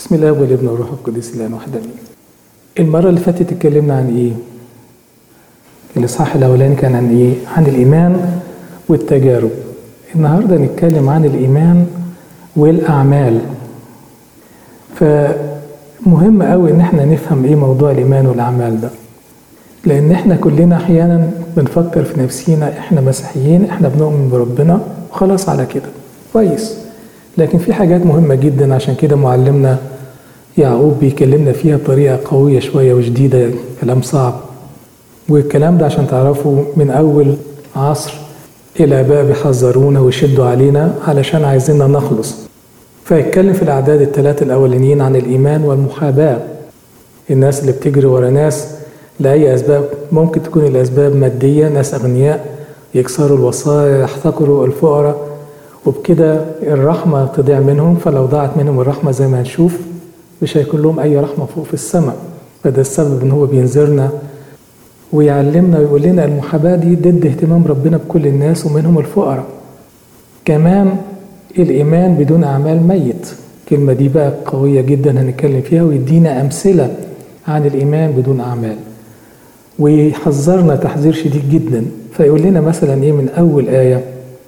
بسم الله والابن والروح القدس الان واحد امين المره اللي فاتت اتكلمنا عن ايه الاصحاح الاولاني كان عن ايه عن الايمان والتجارب النهارده نتكلم عن الايمان والاعمال فمهم قوي ان احنا نفهم ايه موضوع الايمان والاعمال ده لان احنا كلنا احيانا بنفكر في نفسينا احنا مسيحيين احنا بنؤمن بربنا وخلاص على كده كويس لكن في حاجات مهمه جدا عشان كده معلمنا يعقوب بيكلمنا فيها بطريقه قويه شويه وشديده كلام صعب والكلام ده عشان تعرفوا من اول عصر الاباء بيحذرونا ويشدوا علينا علشان عايزيننا نخلص فيتكلم في الاعداد الثلاثه الاولانيين عن الايمان والمحاباه الناس اللي بتجري ورا ناس لأي أسباب ممكن تكون الأسباب مادية ناس أغنياء يكسروا الوصايا يحتقروا الفقراء وبكده الرحمة تضيع منهم فلو ضاعت منهم الرحمة زي ما هنشوف مش هيكون لهم أي رحمة فوق في السماء فده السبب إن هو بينذرنا ويعلمنا ويقول لنا المحاباة دي ضد اهتمام ربنا بكل الناس ومنهم الفقراء كمان الإيمان بدون أعمال ميت الكلمة دي بقى قوية جدا هنتكلم فيها ويدينا أمثلة عن الإيمان بدون أعمال ويحذرنا تحذير شديد جدا فيقول لنا مثلا ايه من اول ايه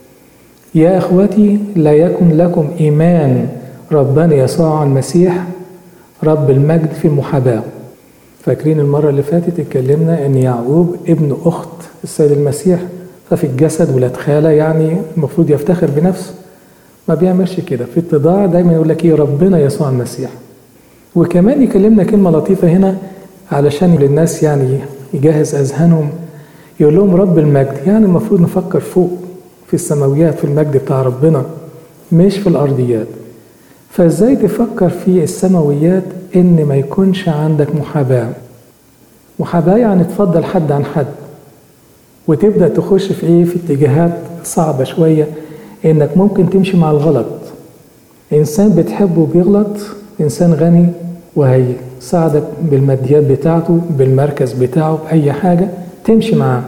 يا اخوتي لا يكن لكم ايمان ربنا يسوع المسيح رب المجد في المحاباه فاكرين المره اللي فاتت اتكلمنا ان يعقوب ابن اخت السيد المسيح ففي الجسد ولاد خاله يعني المفروض يفتخر بنفسه ما بيعملش كده في اتضاع دايما يقول لك ايه ربنا يسوع المسيح وكمان يكلمنا كلمه لطيفه هنا علشان للناس يعني يجهز اذهانهم يقول لهم رب المجد يعني المفروض نفكر فوق في السماويات في المجد بتاع ربنا مش في الارضيات فازاي تفكر في السماويات ان ما يكونش عندك محاباه محاباه يعني تفضل حد عن حد وتبدا تخش في ايه في اتجاهات صعبه شويه انك ممكن تمشي مع الغلط انسان بتحبه بيغلط انسان غني وهيساعدك بالماديات بتاعته بالمركز بتاعه بأي حاجة تمشي معاه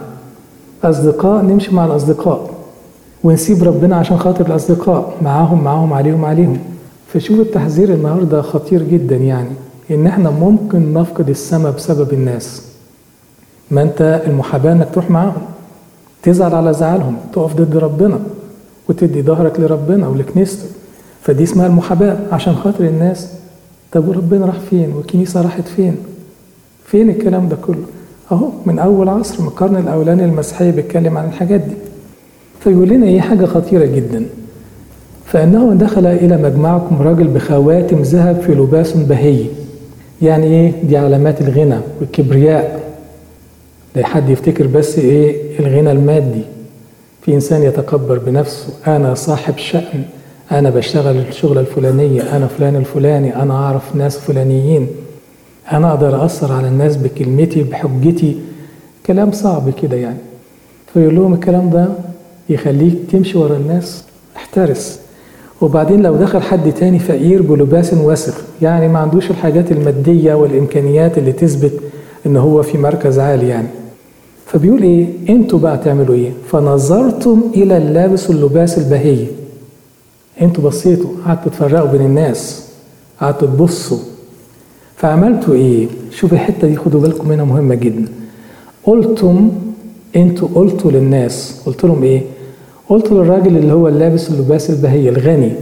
أصدقاء نمشي مع الأصدقاء ونسيب ربنا عشان خاطر الأصدقاء معاهم معاهم عليهم عليهم فشوف التحذير النهاردة خطير جدا يعني إن إحنا ممكن نفقد السماء بسبب الناس ما أنت المحاباة إنك تروح معاهم تزعل على زعلهم تقف ضد ربنا وتدي ظهرك لربنا ولكنيسته فدي اسمها المحاباة عشان خاطر الناس طب وربنا راح فين والكنيسه راحت فين فين الكلام ده كله اهو من اول عصر من القرن الاولاني المسيحيه بيتكلم عن الحاجات دي فيقول لنا ايه حاجه خطيره جدا فانه دخل الى مجمعكم راجل بخواتم ذهب في لباس بهي يعني ايه دي علامات الغنى والكبرياء لا حد يفتكر بس ايه الغنى المادي في انسان يتكبر بنفسه انا صاحب شأن أنا بشتغل الشغلة الفلانية أنا فلان الفلاني أنا أعرف ناس فلانيين أنا أقدر أثر على الناس بكلمتي بحجتي كلام صعب كده يعني فيقول لهم الكلام ده يخليك تمشي ورا الناس احترس وبعدين لو دخل حد تاني فقير بلباس وسخ يعني ما عندوش الحاجات المادية والإمكانيات اللي تثبت إن هو في مركز عالي يعني فبيقول إيه أنتوا بقى تعملوا إيه فنظرتم إلى اللابس اللباس البهي انتوا بصيتوا قعدتوا تفرقوا بين الناس قعدتوا تبصوا فعملتوا ايه شوف الحته دي خدوا بالكم منها مهمه جدا قلتم انتوا قلتوا للناس قلت لهم ايه قلت للراجل اللي هو اللابس اللباس البهي الغني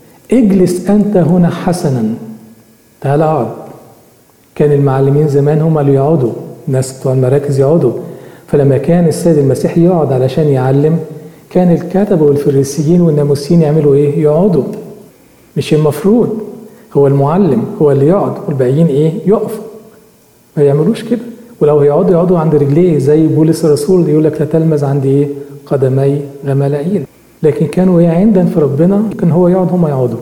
اجلس انت هنا حسنا تعال اقعد كان المعلمين زمان هم اللي يقعدوا الناس بتوع المراكز يقعدوا فلما كان السيد المسيح يقعد علشان يعلم كان الكتبة والفريسيين والناموسيين يعملوا ايه؟ يقعدوا مش المفروض هو المعلم هو اللي يقعد والباقيين ايه؟ يقفوا ما يعملوش كده ولو هيقعدوا يقعدوا عند رجليه زي بولس الرسول يقول لك لا تلمز عند ايه؟ قدمي غملائيل لكن كانوا ايه عندا في ربنا كان هو يقعد هم يقعدوا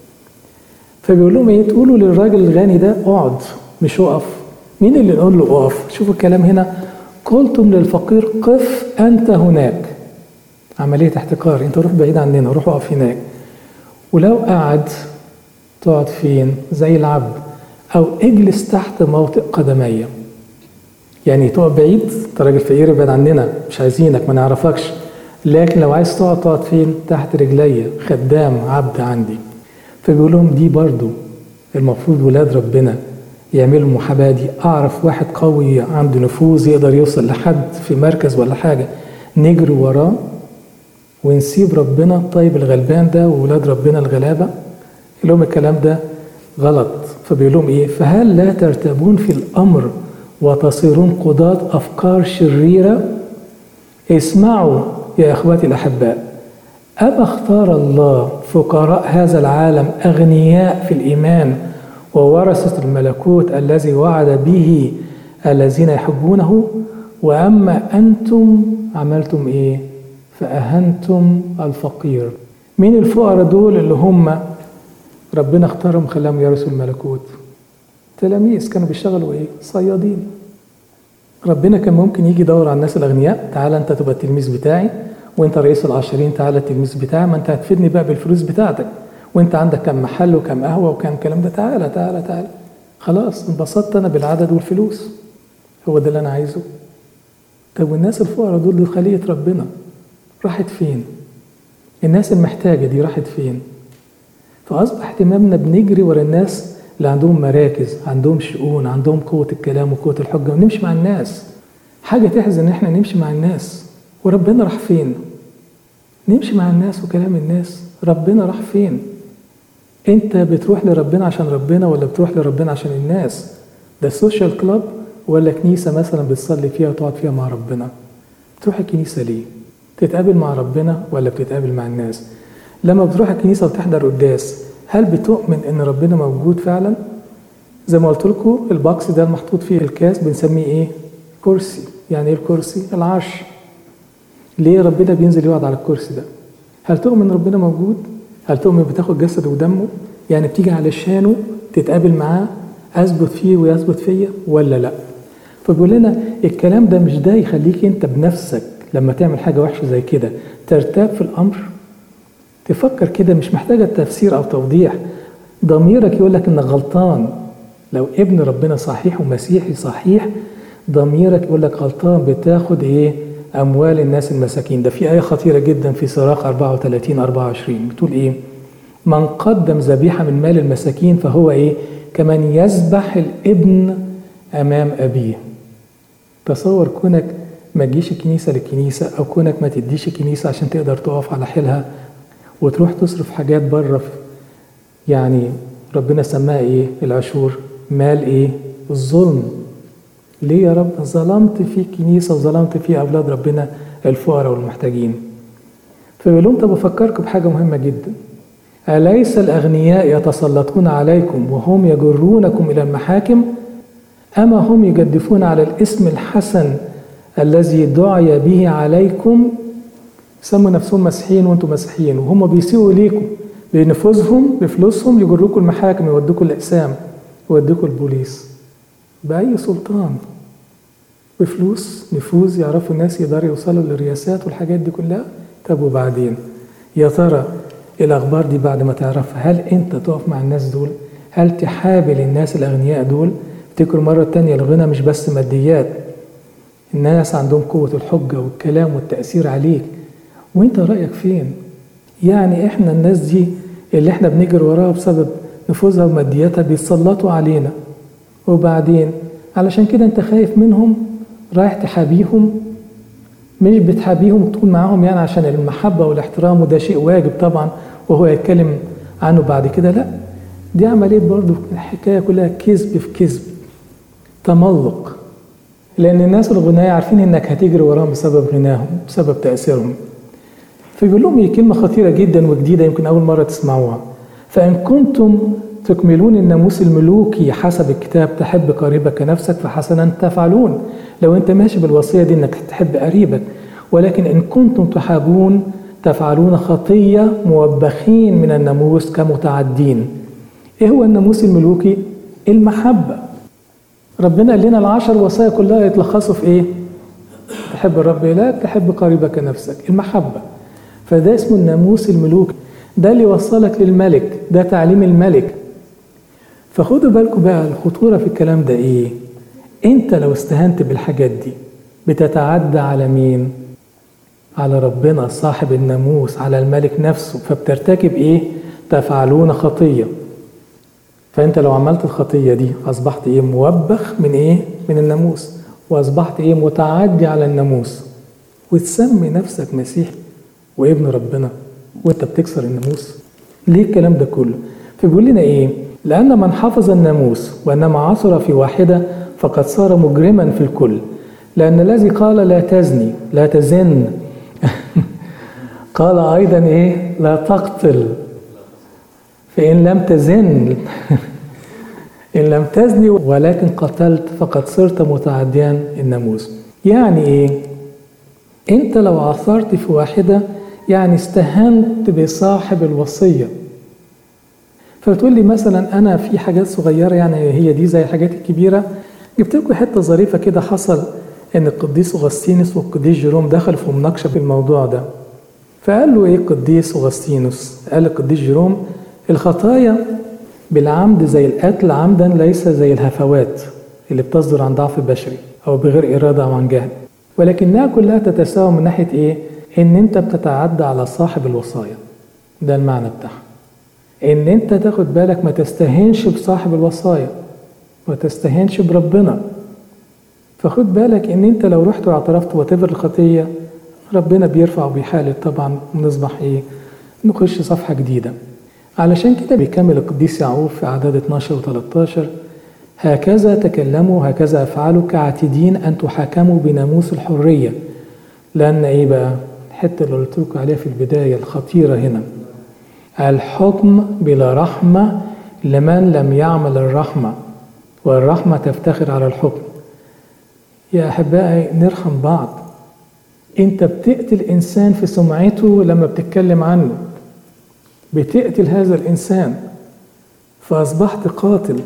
فبيقول لهم ايه تقولوا للراجل الغني ده اقعد مش اقف مين اللي نقول له اقف شوفوا الكلام هنا قلتم للفقير قف انت هناك عملية احتكار انت روح بعيد عننا روح اقف هناك ولو قعد تقعد فين زي العبد او اجلس تحت موطئ قدمي يعني تقعد بعيد انت راجل فقير ابعد عننا مش عايزينك ما نعرفكش لكن لو عايز تقعد تقعد فين تحت رجلي خدام عبد عندي فبيقول لهم دي برضو المفروض ولاد ربنا يعملوا المحاباة دي أعرف واحد قوي عنده نفوذ يقدر يوصل لحد في مركز ولا حاجة نجري وراه ونسيب ربنا طيب الغلبان ده وولاد ربنا الغلابة لهم الكلام ده غلط فبيقول لهم إيه فهل لا ترتبون في الأمر وتصيرون قضاة أفكار شريرة اسمعوا يا إخواتي الأحباء أما اختار الله فقراء هذا العالم أغنياء في الإيمان وورثة الملكوت الذي وعد به الذين يحبونه وأما أنتم عملتم إيه؟ فأهنتم الفقير مين الفقراء دول اللي هم ربنا اختارهم خلاهم يرثوا الملكوت تلاميذ كانوا بيشتغلوا ايه صيادين ربنا كان ممكن يجي يدور على الناس الاغنياء تعالى انت تبقى التلميذ بتاعي وانت رئيس العشرين تعالى التلميذ بتاعي ما انت هتفيدني بقى بالفلوس بتاعتك وانت عندك كم محل وكم قهوه وكم كلام ده تعالى تعالى تعالى خلاص انبسطت انا بالعدد والفلوس هو ده اللي انا عايزه طب والناس الفقراء دول دول خليه ربنا راحت فين الناس المحتاجه دي راحت فين فاصبح اهتمامنا بنجري ورا الناس اللي عندهم مراكز عندهم شؤون عندهم قوه الكلام وقوه الحجه ونمشي مع الناس حاجه تحزن ان احنا نمشي مع الناس وربنا راح فين نمشي مع الناس وكلام الناس ربنا راح فين انت بتروح لربنا عشان ربنا ولا بتروح لربنا عشان الناس ده السوشيال كلاب ولا كنيسة مثلا بتصلي فيها وتقعد فيها مع ربنا تروح الكنيسة ليه تتقابل مع ربنا ولا بتتقابل مع الناس لما بتروح الكنيسة وتحضر قداس هل بتؤمن ان ربنا موجود فعلا زي ما قلت لكم الباكس ده المحطوط فيه الكاس بنسميه ايه كرسي يعني ايه الكرسي العرش ليه ربنا بينزل يقعد على الكرسي ده هل تؤمن ربنا موجود هل تؤمن بتاخد جسده ودمه يعني بتيجي علشانه تتقابل معاه اثبت فيه ويثبت فيا ولا لا فبيقول لنا الكلام ده مش ده يخليك انت بنفسك لما تعمل حاجه وحشه زي كده ترتاب في الامر تفكر كده مش محتاجه تفسير او توضيح ضميرك يقول لك انك غلطان لو ابن ربنا صحيح ومسيحي صحيح ضميرك يقول لك غلطان بتاخد ايه اموال الناس المساكين ده في ايه خطيره جدا في صراخ 34 24 بتقول ايه من قدم ذبيحه من مال المساكين فهو ايه كمن يذبح الابن امام ابيه تصور كونك ما تجيش الكنيسه للكنيسه او كونك ما تديش الكنيسه عشان تقدر تقف على حيلها وتروح تصرف حاجات بره يعني ربنا سماها ايه العشور مال ايه الظلم ليه يا رب ظلمت في الكنيسه وظلمت في اولاد ربنا الفقراء والمحتاجين فيقول لهم طب افكركم بحاجه مهمه جدا اليس الاغنياء يتسلطون عليكم وهم يجرونكم الى المحاكم اما هم يجدفون على الاسم الحسن الذي دعي به عليكم سموا نفسهم مسيحيين وانتم مسيحيين وهم بيسيئوا اليكم بنفوذهم بفلوسهم يجروكم المحاكم يودوكم الاقسام يودوكم البوليس بأي سلطان بفلوس نفوذ يعرفوا الناس يقدروا يوصلوا للرياسات والحاجات دي كلها طب وبعدين يا ترى الأخبار دي بعد ما تعرفها هل أنت تقف مع الناس دول هل تحابل الناس الأغنياء دول افتكروا مرة تانية الغنى مش بس ماديات الناس عندهم قوة الحجة والكلام والتأثير عليك وانت رأيك فين يعني احنا الناس دي اللي احنا بنجري وراها بسبب نفوذها ومادياتها بيتسلطوا علينا وبعدين علشان كده انت خايف منهم رايح تحابيهم مش بتحابيهم وتكون معاهم يعني عشان المحبة والاحترام وده شيء واجب طبعا وهو يتكلم عنه بعد كده لا دي عملية برضو الحكاية كلها كذب في كذب تملق لأن الناس الغنياء عارفين إنك هتجري وراهم بسبب غناهم بسبب تأثيرهم فبيقول لهم هي كلمة خطيرة جدا وجديدة يمكن أول مرة تسمعوها فإن كنتم تكملون الناموس الملوكي حسب الكتاب تحب قريبك كنفسك فحسنا تفعلون لو انت ماشي بالوصيه دي انك تحب قريبك ولكن ان كنتم تحابون تفعلون خطيه موبخين من الناموس كمتعدين ايه هو الناموس الملوكي المحبه ربنا قال لنا العشر وصايا كلها يتلخصوا في ايه تحب الرب الهك تحب قريبك نفسك المحبه فده اسمه الناموس الملوكي ده اللي وصلك للملك ده تعليم الملك فخدوا بالكم بقى الخطورة في الكلام ده إيه؟ أنت لو استهنت بالحاجات دي بتتعدى على مين؟ على ربنا صاحب الناموس على الملك نفسه فبترتكب إيه؟ تفعلون خطية فانت لو عملت الخطيه دي اصبحت ايه موبخ من ايه من الناموس واصبحت ايه متعدي على الناموس وتسمي نفسك مسيحي وابن ربنا وانت بتكسر الناموس ليه الكلام ده كله فبيقول لنا ايه لان من حفظ الناموس وانما عثر في واحده فقد صار مجرما في الكل لان الذي قال لا تزني لا تزن قال ايضا ايه لا تقتل فان لم تزن ان لم تزني ولكن قتلت فقد صرت متعديا الناموس يعني ايه انت لو عثرت في واحده يعني استهنت بصاحب الوصيه فتقول لي مثلا انا في حاجات صغيره يعني هي دي زي الحاجات الكبيره جبت لكم حته ظريفه كده حصل ان القديس اغسطينوس والقديس جيروم دخلوا في مناقشه في الموضوع ده فقال له ايه القديس اغسطينوس قال القديس جيروم الخطايا بالعمد زي القتل عمدا ليس زي الهفوات اللي بتصدر عن ضعف بشري او بغير اراده او عن جهل ولكنها كلها تتساوى من ناحيه ايه ان انت بتتعدى على صاحب الوصايا ده المعنى بتاعها ان انت تاخد بالك ما تستهينش بصاحب الوصايا ما تستهينش بربنا فخد بالك ان انت لو رحت واعترفت وتبر الخطيه ربنا بيرفع وبيحالل طبعا ونصبح ايه نخش صفحه جديده علشان كده بيكمل القديس يعقوب في اعداد 12 و13 هكذا تكلموا هكذا افعلوا كعاتدين ان تحاكموا بناموس الحريه لان ايه بقى الحته اللي قلت لكم عليها في البدايه الخطيره هنا الحكم بلا رحمه لمن لم يعمل الرحمه والرحمه تفتخر على الحكم يا احبائي نرحم بعض انت بتقتل انسان في سمعته لما بتتكلم عنه بتقتل هذا الانسان فاصبحت قاتل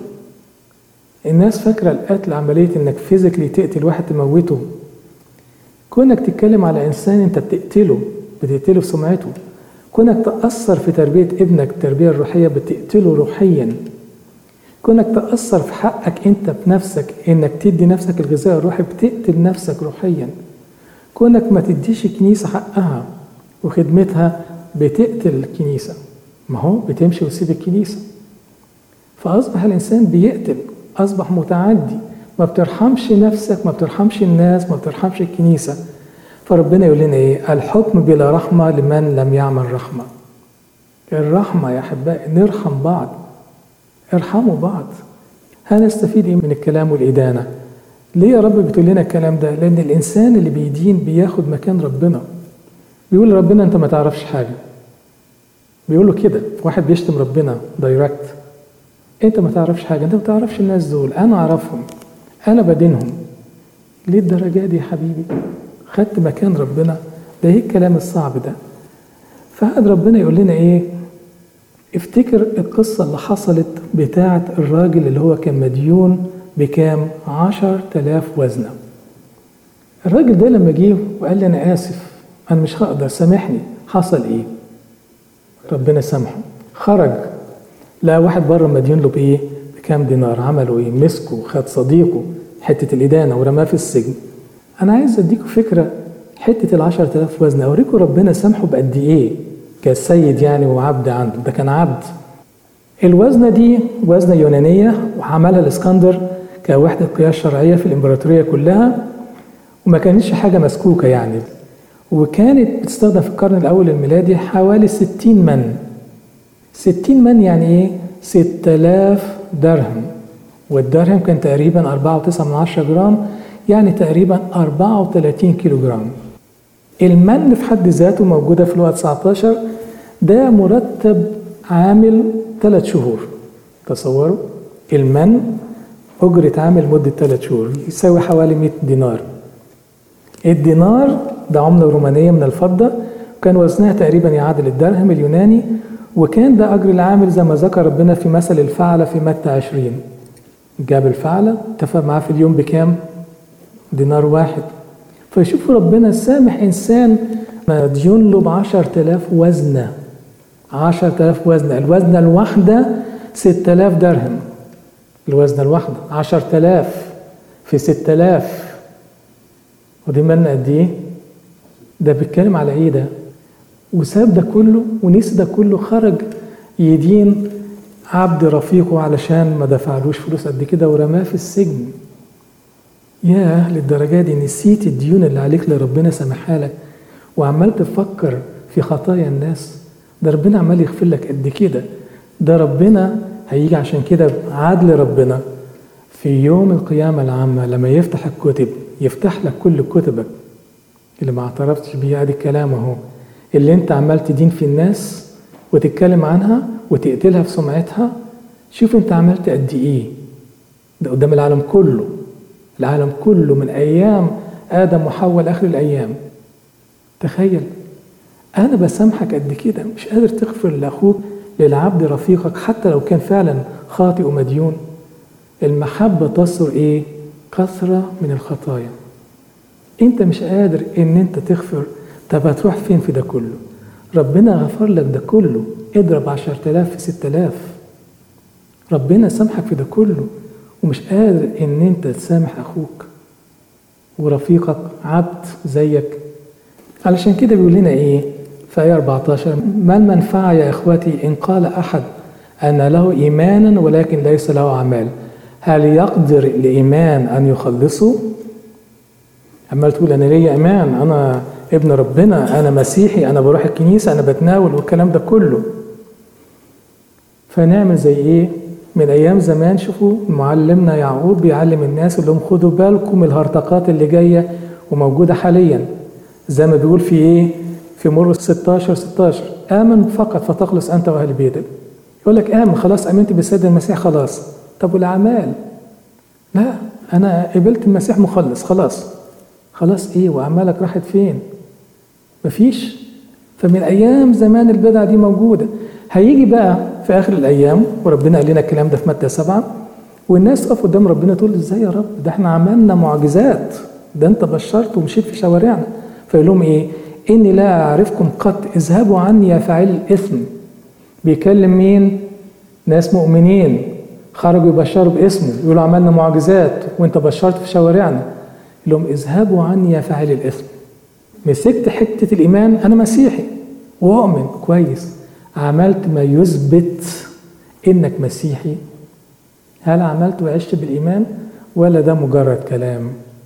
الناس فاكره القتل عمليه انك فيزيكلي تقتل واحد تموته كونك تتكلم على انسان انت بتقتله بتقتله في سمعته كونك تاثر في تربيه ابنك التربيه الروحيه بتقتله روحيا كونك تاثر في حقك انت بنفسك انك تدي نفسك الغذاء الروحي بتقتل نفسك روحيا كونك ما تديش الكنيسه حقها وخدمتها بتقتل الكنيسه ما هو بتمشي وتسيب الكنيسه فاصبح الانسان بيقتل اصبح متعدي ما بترحمش نفسك ما بترحمش الناس ما بترحمش الكنيسه فربنا يقول لنا ايه الحكم بلا رحمه لمن لم يعمل رحمه الرحمه يا احبائي نرحم بعض ارحموا بعض هنستفيد ايه من الكلام والادانه ليه يا رب بتقول لنا الكلام ده لان الانسان اللي بيدين بياخد مكان ربنا بيقول ربنا انت ما تعرفش حاجه بيقول له كده واحد بيشتم ربنا دايركت انت ما تعرفش حاجه انت ما تعرفش الناس دول انا اعرفهم انا بدينهم ليه الدرجه دي يا حبيبي خدت مكان ربنا ده ايه الكلام الصعب ده فقعد ربنا يقول لنا ايه افتكر القصة اللي حصلت بتاعة الراجل اللي هو كان مديون بكام عشر تلاف وزنة الراجل ده لما جه وقال لي أنا آسف أنا مش هقدر سامحني حصل إيه ربنا سامحه خرج لقى واحد بره مديون له بإيه بكام دينار عملوا إيه مسكه خد صديقه حتة الإدانة ورماه في السجن أنا عايز أديكم فكرة حتة العشر تلاف وزن أوريكم ربنا سامحه بقد إيه كسيد يعني وعبد عنده ده كان عبد الوزنة دي وزنة يونانية وعملها الإسكندر كوحدة قياس شرعية في الإمبراطورية كلها وما كانتش حاجة مسكوكة يعني وكانت بتستخدم في القرن الأول الميلادي حوالي 60 من 60 من يعني إيه؟ 6000 درهم والدرهم كان تقريبا 4.9 جرام يعني تقريبا 34 كيلو جرام المن في حد ذاته موجودة في الوقت 19 ده مرتب عامل ثلاث شهور تصوروا المن أجرة عامل مدة ثلاث شهور يساوي حوالي 100 دينار الدينار ده عملة رومانية من الفضة وكان وزنها تقريبا يعادل الدرهم اليوناني وكان ده أجر العامل زي ما ذكر ربنا في مثل الفعلة في متى 20 جاب الفعلة اتفق معاه في اليوم بكام؟ دينار واحد فيشوفوا ربنا سامح إنسان مديون له بعشر تلاف وزنة عشر تلاف وزنة الوزنة الواحدة ست تلاف درهم الوزنة الواحدة عشر تلاف في ست تلاف ودي مالنا قد إيه؟ ده بيتكلم على إيه ده؟ وساب ده كله ونسي ده كله خرج يدين عبد رفيقه علشان ما دفعلوش فلوس قد كده ورماه في السجن ياه للدرجة دي نسيت الديون اللي عليك اللي ربنا سامحها لك وعمال تفكر في خطايا الناس ده ربنا عمال يغفر لك قد كده ده ربنا هيجي عشان كده عدل ربنا في يوم القيامة العامة لما يفتح الكتب يفتح لك كل كتبك اللي ما اعترفتش بيها ادي الكلام اهو اللي انت عمال تدين في الناس وتتكلم عنها وتقتلها في سمعتها شوف انت عملت قد ايه ده قدام العالم كله العالم كله من ايام ادم وحواء لاخر الايام تخيل انا بسامحك قد كده مش قادر تغفر لاخوك للعبد رفيقك حتى لو كان فعلا خاطئ ومديون المحبه تصر ايه كثره من الخطايا انت مش قادر ان انت تغفر طب هتروح فين في ده كله ربنا غفر لك ده كله اضرب عشرة آلاف في ستة آلاف ربنا سامحك في ده كله ومش قادر ان انت تسامح اخوك ورفيقك عبد زيك علشان كده بيقول لنا ايه في آية 14 ما المنفعة يا إخوتي إن قال أحد أن له إيمانا ولكن ليس له أعمال هل يقدر الإيمان أن يخلصه؟ عمال تقول أنا ليا إيمان أنا ابن ربنا أنا مسيحي أنا بروح الكنيسة أنا بتناول والكلام ده كله فنعمل زي إيه؟ من أيام زمان شوفوا معلمنا يعقوب بيعلم الناس اللي هم خدوا بالكم الهرطقات اللي جاية وموجودة حاليا زي ما بيقول في إيه؟ في مرقس 16 16 آمن فقط فتخلص أنت وأهل بيتك يقول لك آمن خلاص آمنت بالسيد المسيح خلاص طب والأعمال لا أنا قبلت المسيح مخلص خلاص خلاص إيه وأعمالك راحت فين مفيش فمن أيام زمان البدعة دي موجودة هيجي بقى في آخر الأيام وربنا قال لنا الكلام ده في متى سبعة والناس تقف قدام ربنا تقول إزاي يا رب ده احنا عملنا معجزات ده أنت بشرت ومشيت في شوارعنا فيقول لهم إيه إني لا أعرفكم قط اذهبوا عني يا فاعل الإثم بيكلم مين؟ ناس مؤمنين خرجوا يبشروا باسمه يقولوا عملنا معجزات وانت بشرت في شوارعنا لهم اذهبوا عني يا فاعل الإثم مسكت حتة الإيمان أنا مسيحي وأؤمن كويس عملت ما يثبت إنك مسيحي هل عملت وعشت بالإيمان ولا ده مجرد كلام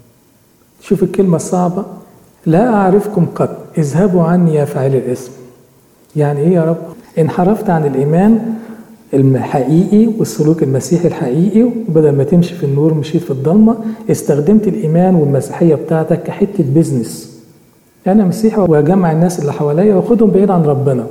شوف الكلمة الصعبة لا أعرفكم قط اذهبوا عني يا فاعل الاسم يعني إيه يا رب انحرفت عن الإيمان الحقيقي والسلوك المسيحي الحقيقي وبدل ما تمشي في النور مشيت في الضلمة استخدمت الإيمان والمسيحية بتاعتك كحتة بيزنس أنا مسيحي وأجمع الناس اللي حواليا وأخدهم بعيد عن ربنا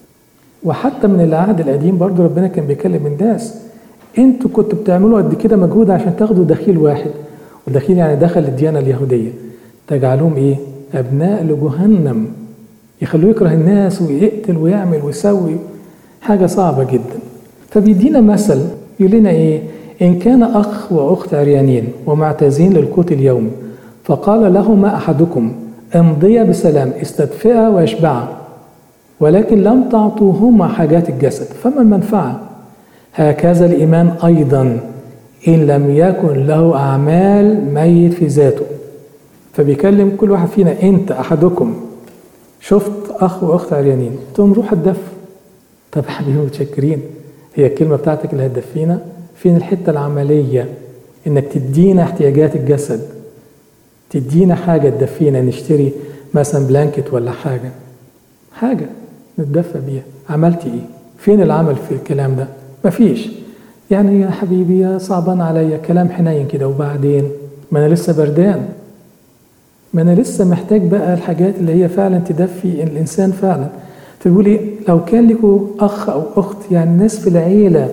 وحتى من العهد القديم برضو ربنا كان بيكلم الناس انتوا كنتوا بتعملوا قد كده مجهود عشان تاخدوا دخيل واحد ودخيل يعني دخل الديانة اليهودية تجعلهم ايه ابناء لجهنم يخلوه يكره الناس ويقتل ويعمل ويسوي حاجة صعبة جدا فبيدينا مثل يقول لنا ايه ان كان اخ واخت عريانين ومعتازين للقوت اليوم فقال لهما احدكم امضيا بسلام استدفئا واشبعا ولكن لم تعطوهما حاجات الجسد فما المنفعة هكذا الإيمان أيضا إن لم يكن له أعمال ميت في ذاته فبيكلم كل واحد فينا أنت أحدكم شفت أخ وأخت عريانين تقوم روح الدف طب يا حبيبي متشكرين هي الكلمة بتاعتك اللي هتدفينا فين الحتة العملية إنك تدينا احتياجات الجسد تدينا حاجة تدفينا نشتري مثلا بلانكت ولا حاجة حاجة نتدفى بيها عملت ايه فين العمل في الكلام ده مفيش يعني يا حبيبي يا صعبان عليا كلام حنين كده وبعدين ما انا لسه بردان ما انا لسه محتاج بقى الحاجات اللي هي فعلا تدفي الانسان فعلا فبيقول ايه لو كان لكم اخ او اخت يعني ناس في العيله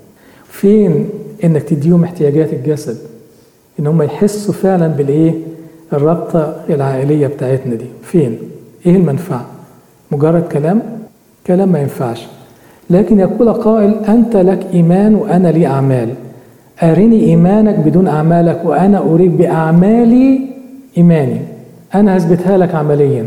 فين انك تديهم احتياجات الجسد ان هم يحسوا فعلا بالايه الرابطه العائليه بتاعتنا دي فين ايه المنفعه مجرد كلام كلام ما ينفعش لكن يقول قائل أنت لك إيمان وأنا لي أعمال أرني إيمانك بدون أعمالك وأنا أريد بأعمالي إيماني أنا هثبتها لك عمليا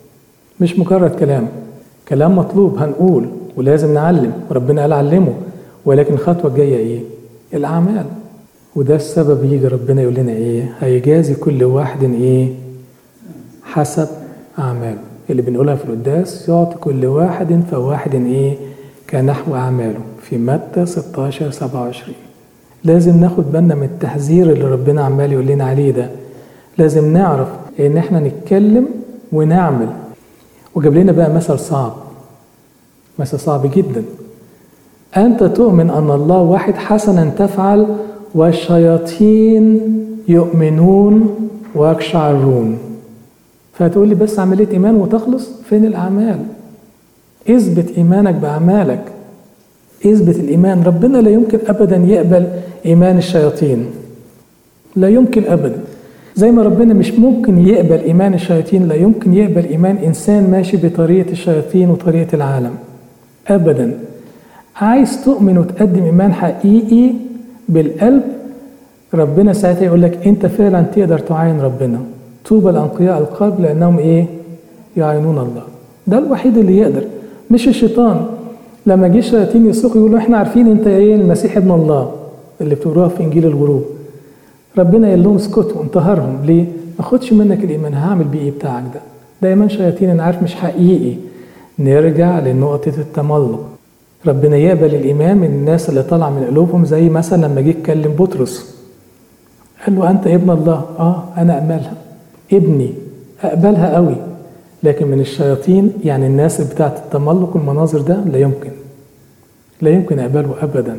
مش مجرد كلام كلام مطلوب هنقول ولازم نعلم وربنا قال علمه ولكن الخطوة الجاية إيه؟ الأعمال وده السبب يجي ربنا يقول لنا إيه؟ هيجازي كل واحد إيه؟ حسب أعماله اللي بنقولها في القداس يعطي كل واحد فواحد ايه كنحو أعماله في متى 16 27 لازم ناخد بالنا من التحذير اللي ربنا عمال يقول لنا عليه ده لازم نعرف ان احنا نتكلم ونعمل وجاب لنا بقى مثل صعب مثل صعب جدا أنت تؤمن أن الله واحد حسنا تفعل والشياطين يؤمنون ويقشعرون فتقول لي بس عملية إيمان وتخلص فين الأعمال اثبت إيمانك بأعمالك اثبت الإيمان ربنا لا يمكن أبدا يقبل إيمان الشياطين لا يمكن أبدا زي ما ربنا مش ممكن يقبل إيمان الشياطين لا يمكن يقبل إيمان إنسان ماشي بطريقة الشياطين وطريقة العالم أبدا عايز تؤمن وتقدم إيمان حقيقي بالقلب ربنا ساعتها يقول لك أنت فعلا تقدر تعاين ربنا طوبى لأنقياء القلب لأنهم إيه؟ يعينون الله ده الوحيد اللي يقدر مش الشيطان لما جه الشياطين يسوقوا يقولوا احنا عارفين انت ايه المسيح ابن الله اللي بتقروها في انجيل الغروب ربنا قال لهم اسكتوا انتهرهم ليه؟ ما خدش منك الايمان هعمل بيه ايه بتاعك ده ده ايمان شياطين انا عارف مش حقيقي نرجع لنقطة التملق ربنا يقبل الإيمان من الناس اللي طالعة من قلوبهم زي مثلا لما جه يتكلم بطرس قال له أنت ابن الله آه أنا أقبلها ابني أقبلها قوي لكن من الشياطين يعني الناس بتاعت التملق والمناظر ده لا يمكن لا يمكن أقبله أبدا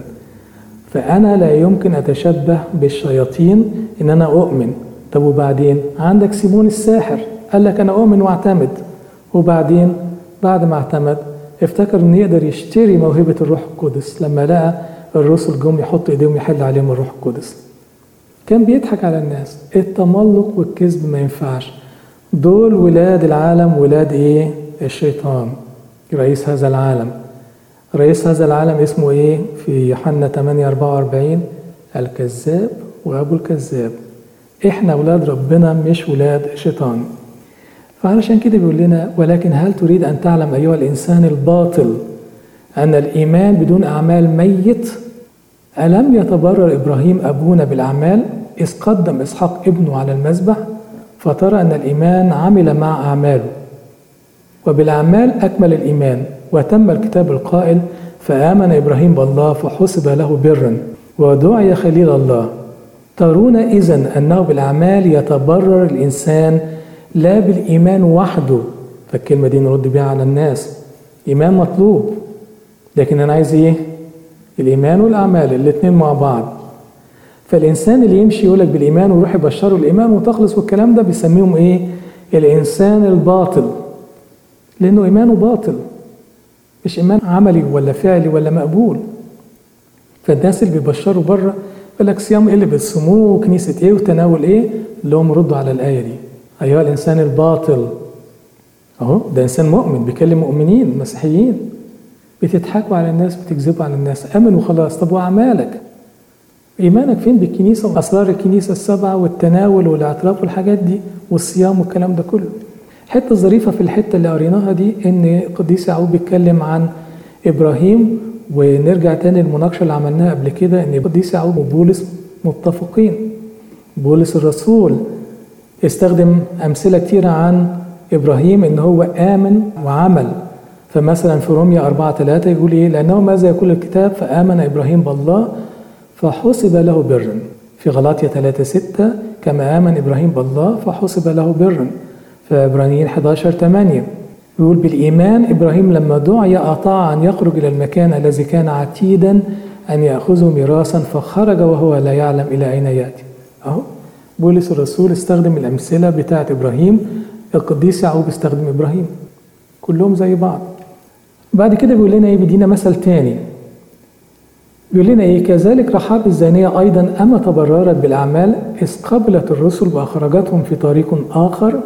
فأنا لا يمكن أتشبه بالشياطين إن أنا أؤمن طب وبعدين عندك سيمون الساحر قال لك أنا أؤمن وأعتمد وبعدين بعد ما اعتمد افتكر انه يقدر يشتري موهبة الروح القدس لما لقى الرسل جم يحطوا ايديهم يحل عليهم الروح القدس كان بيضحك على الناس التملق والكذب ما ينفعش دول ولاد العالم ولاد ايه الشيطان رئيس هذا العالم رئيس هذا العالم اسمه ايه في يوحنا 8 44 الكذاب وابو الكذاب احنا ولاد ربنا مش ولاد الشيطان فعلشان كده بيقول لنا ولكن هل تريد أن تعلم أيها الإنسان الباطل أن الإيمان بدون أعمال ميت ألم يتبرر إبراهيم أبونا بالأعمال إذ قدم إسحاق ابنه على المذبح فترى أن الإيمان عمل مع أعماله وبالأعمال أكمل الإيمان وتم الكتاب القائل فآمن إبراهيم بالله فحسب له برا ودعي خليل الله ترون إذن أنه بالأعمال يتبرر الإنسان لا بالإيمان وحده فالكلمة دي نرد بيها على الناس إيمان مطلوب لكن أنا عايز إيه؟ الإيمان والأعمال الاتنين مع بعض فالإنسان اللي يمشي يقولك بالإيمان ويروح يبشره الإيمان وتخلص والكلام ده بيسميهم إيه؟ الإنسان الباطل لأنه إيمانه باطل مش إيمان عملي ولا فعلي ولا مقبول فالناس اللي بيبشروا بره يقول لك صيام ايه اللي بتصوموه وكنيسه ايه وتناول ايه؟ اللي هم ردوا على الايه دي أيها الإنسان الباطل أهو ده إنسان مؤمن بيكلم مؤمنين مسيحيين بتضحكوا على الناس بتكذبوا على الناس آمن وخلاص طب وأعمالك إيمانك فين بالكنيسة وأسرار الكنيسة السبعة والتناول والاعتراف والحاجات دي والصيام والكلام ده كله حتة ظريفة في الحتة اللي قريناها دي إن قديس يعقوب بيتكلم عن إبراهيم ونرجع تاني للمناقشة اللي عملناها قبل كده إن قديس يعقوب وبولس متفقين بولس الرسول استخدم أمثلة كتيرة عن إبراهيم إن هو آمن وعمل فمثلا في روميا 4 3 يقول إيه لأنه ماذا يقول الكتاب فآمن إبراهيم بالله فحسب له برا في غلاطيا 3 6 كما آمن إبراهيم بالله فحسب له برا في عبرانيين 11 8 يقول بالإيمان إبراهيم لما دعي أطاع أن يخرج إلى المكان الذي كان عتيدا أن يأخذه ميراثا فخرج وهو لا يعلم إلى أين يأتي أهو بولس الرسول استخدم الأمثلة بتاعة إبراهيم القديس يعقوب استخدم إبراهيم كلهم زي بعض بعد كده بيقول لنا إيه بيدينا مثل تاني بيقول لنا إيه كذلك رحاب الزانية أيضا أما تبررت بالأعمال إذ قبلت الرسل وأخرجتهم في طريق آخر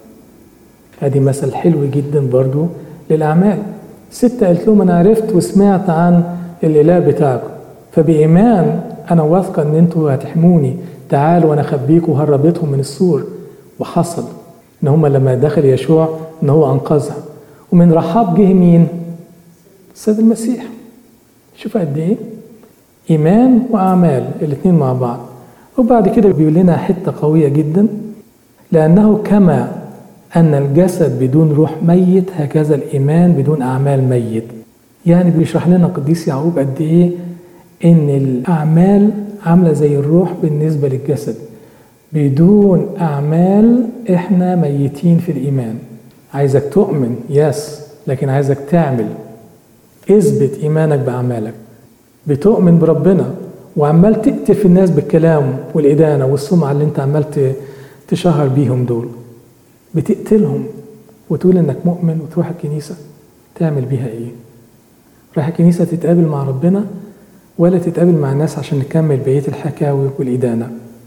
ادي مثل حلو جدا برضو للأعمال ستة قالت لهم أنا عرفت وسمعت عن الإله بتاعكم فبإيمان أنا واثقة إن أنتوا هتحموني تعالوا وأنا أخبيكم وهربتهم من السور وحصل إن هم لما دخل يشوع إن هو أنقذها ومن رحاب جه مين؟ السيد المسيح شوف قد إيه؟ إيمان وأعمال الاتنين مع بعض وبعد كده بيقول لنا حتة قوية جدا لأنه كما أن الجسد بدون روح ميت هكذا الإيمان بدون أعمال ميت يعني بيشرح لنا قديس يعقوب قد ايه ان الاعمال عامله زي الروح بالنسبه للجسد بدون اعمال احنا ميتين في الايمان عايزك تؤمن يس لكن عايزك تعمل اثبت ايمانك باعمالك بتؤمن بربنا وعمال تقتل في الناس بالكلام والادانه والسمعه اللي انت عمال تشهر بيهم دول بتقتلهم وتقول انك مؤمن وتروح الكنيسه تعمل بيها ايه رايح الكنيسه تتقابل مع ربنا ولا تتقابل مع الناس عشان نكمل بقيه الحكاوي والادانه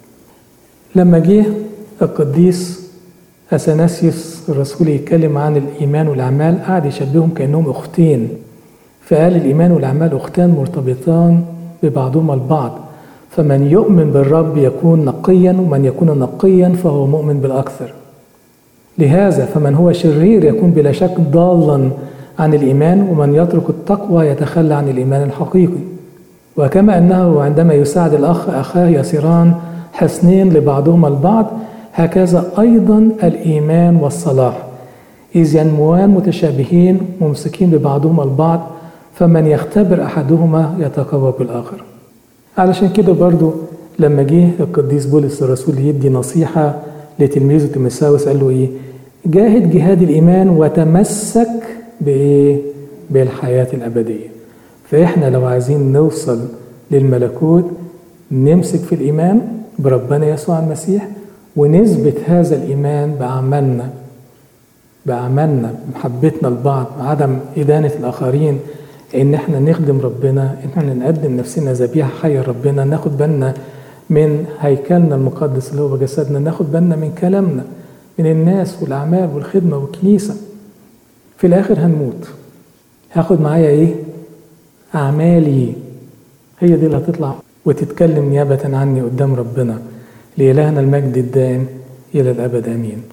لما جه القديس اثناسيوس الرسول يتكلم عن الايمان والاعمال قعد يشبههم كانهم اختين فقال الايمان والاعمال اختان مرتبطان ببعضهما البعض فمن يؤمن بالرب يكون نقيا ومن يكون نقيا فهو مؤمن بالاكثر لهذا فمن هو شرير يكون بلا شك ضالا عن الايمان ومن يترك التقوى يتخلى عن الايمان الحقيقي وكما انه عندما يساعد الاخ اخاه يصيران حسنين لبعضهما البعض هكذا ايضا الايمان والصلاح اذ ينموان متشابهين ممسكين ببعضهما البعض فمن يختبر احدهما يتقوى بالاخر علشان كده برضو لما جه القديس بولس الرسول يدي نصيحه لتلميذه تيموثاوس قال له ايه جاهد جهاد الايمان وتمسك بايه بالحياه الابديه فاحنا لو عايزين نوصل للملكوت نمسك في الايمان بربنا يسوع المسيح ونثبت هذا الايمان باعمالنا باعمالنا محبتنا لبعض عدم ادانه الاخرين ان احنا نخدم ربنا ان احنا نقدم نفسنا ذبيحه حيه لربنا ناخد بالنا من هيكلنا المقدس اللي هو جسدنا ناخد بالنا من كلامنا من الناس والاعمال والخدمه والكنيسه في الاخر هنموت هاخد معايا ايه اعمالي هي دي اللي هتطلع وتتكلم نيابه عني قدام ربنا لإلهنا المجد الدائم إلى الأبد آمين